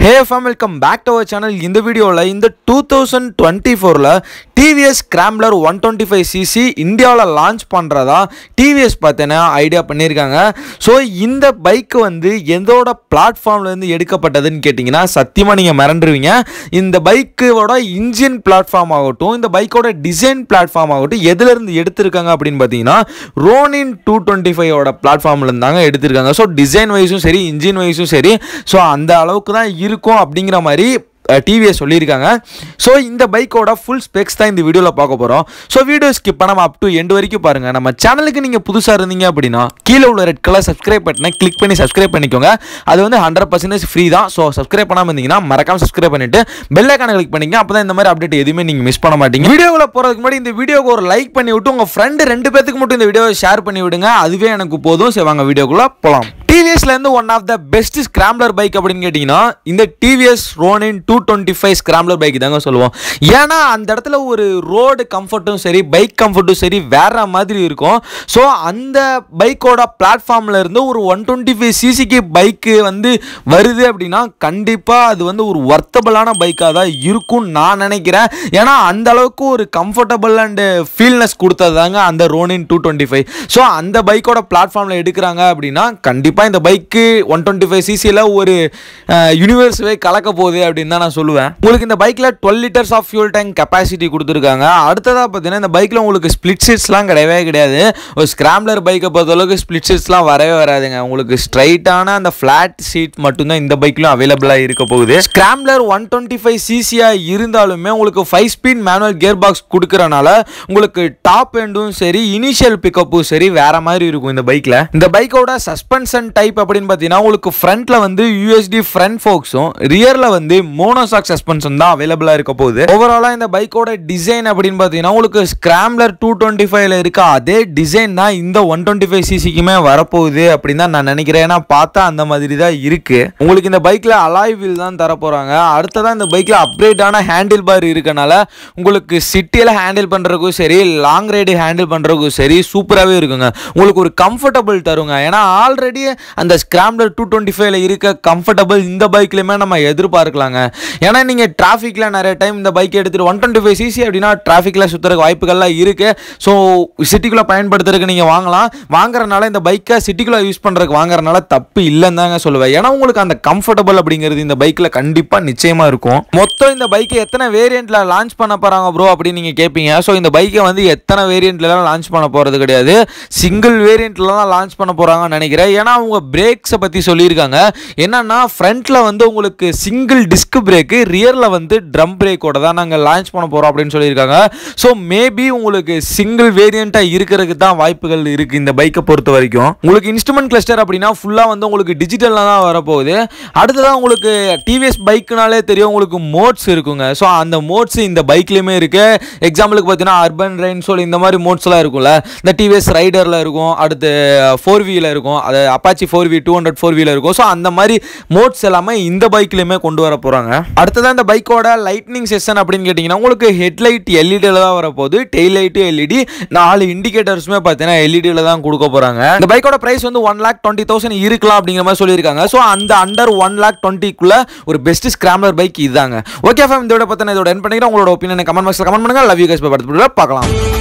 hey fam welcome back to our channel இந்த வீடியோவில் இந்த டூ தௌசண்ட் டுவெண்ட்டி ஃபோரில் TVS scrambler one twenty five CC இந்தியாவில் launch பண்ணுறதா டிவிஎஸ் பார்த்தீங்கன்னா ஐடியா பண்ணியிருக்காங்க ஸோ இந்த பைக் வந்து எதோட பிளாட்ஃபார்ம்லேருந்து எடுக்கப்பட்டதுன்னு கேட்டிங்கன்னா சத்தியமாக நீங்கள் மிரண்டுருவீங்க இந்த பைக்கோட இன்ஜின் பிளாட்ஃபார்ம் ஆகட்டும் இந்த பைக்கோட டிசைன் பிளாட்ஃபார்ம் ஆகட்டும் எதுலேருந்து எடுத்திருக்காங்க அப்படின்னு பார்த்தீங்கன்னா ரோனின் டூ டுவெண்ட்டி ஃபைவோட பிளாட்ஃபார்ம்லேருந்து தாங்க எடுத்திருக்காங்க ஸோ டிசைன் வைஸும் சரி இன்ஜின் வைஸும் சரி ஸோ அந்த அளவுக்கு தான் இருக்கும் அப்படிங்கிற மாதிரி டிவிஎஸ் சொல்லியிருக்காங்க ஸோ இந்த பைக்கோட ஃபுல் ஸ்பெக்ஸ் தான் இந்த வீடியோவில் பார்க்க போகிறோம் ஸோ வீடியோ ஸ்கிப் பண்ணாமல் அப் டு எண்டு வரைக்கும் பாருங்கள் நம்ம சேனலுக்கு நீங்கள் புதுசாக இருந்தீங்க அப்படின்னா கீழே உள்ள ரெட் கலர் சப்ஸ்கிரைப் பட்டனை கிளிக் பண்ணி சப்ஸ்கிரைப் பண்ணிக்கோங்க அது வந்து ஹண்ட்ரட் பர்சன்டேஜ் ஃப்ரீ தான் ஸோ சப்ஸ்கிரைப் பண்ணாமல் இருந்தீங்கன்னா மறக்காம சப்ஸ்கிரைப் பண்ணிட்டு பெல் ஐக்கான கிளிக் பண்ணிங்க அப்போ தான் இந்த மாதிரி அப்டேட் எதுவுமே நீங்கள் மிஸ் பண்ண மாட்டீங்க வீடியோவில் போகிறதுக்கு முன்னாடி இந்த வீடியோக்கு ஒரு லைக் பண்ணி விட்டு உங்கள் ஃப்ரெண்டு ரெண்டு பேத்துக்கு மட்டும் இந்த வீடியோவை ஷேர் பண்ணி விடுங்க அதுவே எனக்கு போதும் சரி வாங்க வீடியோக்குள்ளே போகலாம் டிவிஎஸ்லேருந்து one of the best scrambler bike அப்படின்னு கேட்டிங்கன்னா இந்த TVS Ronin two twenty five scrambler bike தாங்க சொல்லுவோம் ஏன்னா அந்த இடத்துல ஒரு ரோடு கம்ஃபர்ட்டும் சரி பைக் கம்ஃபர்ட்டும் சரி வேற மாதிரி இருக்கும் ஸோ அந்த பைக்கோட பிளாட்ஃபார்மில் இருந்து ஒரு ஒன் டுவெண்ட்டி ஃபைவ் சிசிக்கு பைக்கு வந்து வருது அப்படின்னா கண்டிப்பாக அது வந்து ஒரு ஒர்த்தபிளான பைக்காக தான் இருக்கும்னு நான் நினைக்கிறேன் ஏன்னா அந்த அளவுக்கு ஒரு கம்ஃபர்டபுள் அண்டு ஃபீல்னஸ் கொடுத்தது தாங்க அந்த Ronin two twenty five so அந்த பைக்கோட பிளாட்ஃபார்மில் எடுக்கிறாங்க அப்படின்னா கண்டிப்பாக இந்த பைக்கு ஒன் டுவெண்ட்டி ஃபைவ் சிசியில் ஒரு யூனிவர்ஸ்வே கலக்க போகுது அப்படின்னு தான் நான் சொல்லுவேன் உங்களுக்கு இந்த பைக்கில் twelve litres of fuel tank capacity கொடுத்துருக்காங்க அடுத்ததாக பார்த்தீங்கன்னா இந்த பைக்கில் உங்களுக்கு ஸ்பிளிட் சீட்ஸ்லாம் கிடையவே கிடையாது ஒரு ஸ்கிராம்லர் பைக்கை பொறுத்தளவுக்கு ஸ்பிளிட் சீட்ஸ்லாம் வரவே வராதுங்க உங்களுக்கு ஸ்ட்ரைட்டான அந்த ஃப்ளாட் சீட் மட்டும்தான் இந்த பைக்லையும் அவைலபிளாக இருக்க போகுது ஸ்கிராம்லர் ஒன் டுவெண்ட்டி ஃபைவ் சிசியாக இருந்தாலுமே உங்களுக்கு five speed manual gear box கொடுக்கறனால உங்களுக்கு டாப் எண்டும் சரி இனிஷியல் பிக்கப்பும் சரி வேற மாதிரி இருக்கும் இந்த பைக்கில் இந்த பைக்கோட சஸ்பென்ஷன் டைப் அப்படின்னு பார்த்தீங்கன்னா உங்களுக்கு ஃப்ரண்ட்ல வந்து யூஎஸ்டி ஃப்ரண்ட் ஃபோக்ஸும் ரியரில் வந்து மோனோசாக் சஸ்பென்ஷன் தான் அவைலபிளாக இருக்க போகுது ஓவராலாக இந்த பைக்கோட டிசைன் அப்படின்னு பார்த்தீங்கன்னா உங்களுக்கு ஸ்கிராம்லர் டூ டுவெண்ட்டி ஃபைவ்ல இருக்க அதே டிசைன் தான் இந்த ஒன் டுவெண்ட்டி ஃபைவ் சிசிக்குமே வரப்போகுது அப்படின்னு தான் நான் நினைக்கிறேன் ஏன்னா பார்த்தா அந்த மாதிரி தான் இருக்கு உங்களுக்கு இந்த பைக்கில் அலாய் வீல் தான் தர போகிறாங்க அடுத்ததான் இந்த பைக்கில் அப்கிரேடான ஹேண்டில் பார் இருக்கனால உங்களுக்கு சிட்டியில் ஹேண்டில் பண்ணுறதுக்கும் சரி லாங் ரைடு ஹேண்டில் பண்ணுறதுக்கும் சரி சூப்பராகவே இருக்குங்க உங்களுக்கு ஒரு கம்ஃபர்டபுள் தருங்க ஏன்னா ஆல்ரெடி அந்த ஸ்கிராம்லர் டூ டுவெண்ட்டி ஃபைவ்ல இருக்க கம்ஃபர்டபுள் இந்த பைக்லையுமே நம்ம எதிர்பார்க்கலாங்க ஏன்னா நீங்கள் டிராஃபிக்கில் நிறைய டைம் இந்த பைக் எடுத்துகிட்டு ஒன் டுவெண்ட்டி ஃபைவ் சிசி அப்படின்னா டிராஃபிக்கில் சுற்றுறதுக்கு வாய்ப்புகள்லாம் இருக்குது ஸோ சிட்டிக்குள்ளே பயன்படுத்துறதுக்கு நீங்கள் வாங்கலாம் வாங்குறனால இந்த பைக்கை சிட்டிக்குள்ளே யூஸ் பண்ணுறதுக்கு வாங்குறனால தப்பு இல்லைன்னு தாங்க சொல்லுவேன் ஏன்னா உங்களுக்கு அந்த கம்ஃபர்டபுள் அப்படிங்கிறது இந்த பைக்கில் கண்டிப்பாக நிச்சயமாக இருக்கும் மொத்தம் இந்த பைக்கை எத்தனை வேரியண்ட்டில் லான்ச் பண்ண போகிறாங்க ப்ரோ அப்படின்னு நீங்கள் கேட்பீங்க ஸோ இந்த பைக்கை வந்து எத்தனை வேரியண்ட்லலாம் லான்ச் பண்ண போகிறது கிடையாது சிங்கிள் வேரியண்ட்டில் தான் லான்ச் பண்ண போகிறாங்கன்னு நினைக்கிறேன் ஏன்னா அவங்க பிரேக்ஸை பற்றி சொல்லியிருக்காங்க என்னன்னா ஃப்ரண்ட்டில் வந்து உங்களுக்கு சிங்கிள் டிஸ்க் பிரேக்கு ரியரில் வந்து ட்ரம் பிரேக்கோட தான் நாங்கள் லான்ச் பண்ண போகிறோம் அப்படின்னு சொல்லியிருக்காங்க ஸோ மேபி உங்களுக்கு சிங்கிள் வேரியண்ட்டாக இருக்கிறதுக்கு தான் வாய்ப்புகள் இருக்குது இந்த பைக்கை பொறுத்த வரைக்கும் உங்களுக்கு இன்ஸ்ட்ருமெண்ட் கிளஸ்டர் அப்படின்னா ஃபுல்லாக வந்து உங்களுக்கு டிஜிட்டலில் தான் வரப்போகுது அடுத்ததான் உங்களுக்கு டிவிஎஸ் பைக்குனாலே தெரியும் உங்களுக்கு மோட்ஸ் இருக்குங்க ஸோ அந்த மோட்ஸ் இந்த பைக்லேயுமே இருக்குது எக்ஸாம்பிளுக்கு பார்த்தீங்கன்னா அர்பன் ரெயின் சோல் இந்த மாதிரி மோட்ஸ்லாம் இருக்கும்ல இந்த டிவிஎஸ் ரைடரில் இருக்கும் அடுத்து ஃபோர் வீல இருக்கும் அது Apache four V two hundred four வீல இருக்கும் ஸோ அந்த மாதிரி மோட்ஸ் எல்லாமே இந்த பைக்லையுமே கொண்டு வர போகிறாங்க அடுத்ததான் இந்த பைக்கோட லைட்னிங் செஷன் அப்படின்னு கேட்டிங்கன்னா உங்களுக்கு ஹெட்லைட் எல்இடியில் தான் வரப்போகுது டெய்ல் லைட்டு எல்இடி நாலு இண்டிகேட்டர்ஸுமே பார்த்தீங்கன்னா எல்இடியில் தான் கொடுக்க போகிறாங்க இந்த பைக்கோட ப்ரைஸ் வந்து ஒன் லேக் டுவெண்ட்டி தௌசண்ட் இருக்கலாம் அப்படிங்கிற மாதிரி சொல்லியிருக்காங்க ஸோ அந்த அண்டர் ஒன் லேக் டுவெண்ட்டிக்குள்ள ஒரு பெஸ்ட் ஸ்கிராம்லர் பைக் இதுதாங்க ஓகே ஃபேம் இதோட பற்றின இதோட என் பண்ணிக்கிறேன் உங்களோட ஒப்பீனியன் கமெண்ட் பாக்ஸில் கமெண்ட் பண்ணுங்க லவ் யூ கைஸ் பார்த்து பார்க்கலாம்